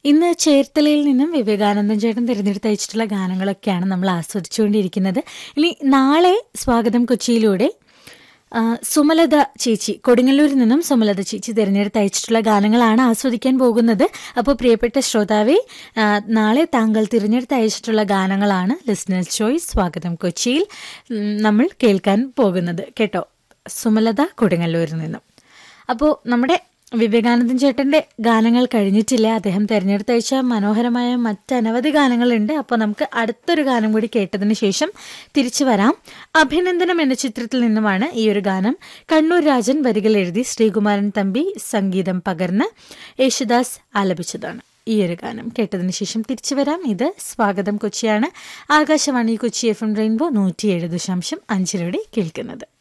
ഇന്ന് ചേർത്തലയിൽ നിന്നും വിവേകാനന്ദൻ ചേട്ടൻ തിരഞ്ഞെടുത്ത് അയച്ചിട്ടുള്ള ഗാനങ്ങളൊക്കെയാണ് നമ്മൾ ആസ്വദിച്ചുകൊണ്ടിരിക്കുന്നത് ഇനി നാളെ സ്വാഗതം കൊച്ചിയിലൂടെ ആ, സുമലത ചേച്ചി കൊടുങ്ങല്ലൂരിൽ നിന്നും സുമലത ചേച്ചി തിരഞ്ഞെടുത്ത് അയച്ചിട്ടുള്ള ഗാനങ്ങളാണ് ആസ്വദിക്കാൻ പോകുന്നത് അപ്പോൾ പ്രിയപ്പെട്ട ശ്രോതാവെ ആ, നാളെ താങ്കൾ തിരഞ്ഞെടുത്ത് അയച്ചിട്ടുള്ള ഗാനങ്ങളാണ് ലിസ്ണേഴ്സ് ചോയ്സ് സ്വാഗതം കൊച്ചിയിൽ ഉം, നമ്മൾ കേൾക്കാൻ പോകുന്നത് കേട്ടോ സുമലത കൊടുങ്ങല്ലൂരിൽ നിന്നും അപ്പോൾ നമ്മുടെ വിവേകാനന്ദൻ ചേട്ടന്റെ ഗാനങ്ങൾ കഴിഞ്ഞിട്ടില്ല അദ്ദേഹം തിരഞ്ഞെടുത്തയച്ച മനോഹരമായ മറ്റനവധി ഗാനങ്ങളുണ്ട് അപ്പോൾ നമുക്ക് അടുത്തൊരു ഗാനം കൂടി കേട്ടതിന് ശേഷം തിരിച്ചു വരാം അഭിനന്ദനം എന്ന ചിത്രത്തിൽ നിന്നുമാണ് ഈ ഒരു ഗാനം കണ്ണൂർ രാജൻ വരികൾ എഴുതി ശ്രീകുമാരൻ തമ്പി സംഗീതം പകർന്ന് യേശുദാസ് ആലപിച്ചതാണ് ഈ ഒരു ഗാനം കേട്ടതിന് ശേഷം തിരിച്ചു വരാം ഇത് സ്വാഗതം കൊച്ചിയാണ് Akashvani Kochi F M rainbow നൂറ്റിയേഴ് ദശാംശം അഞ്ചിലൂടെ കേൾക്കുന്നത്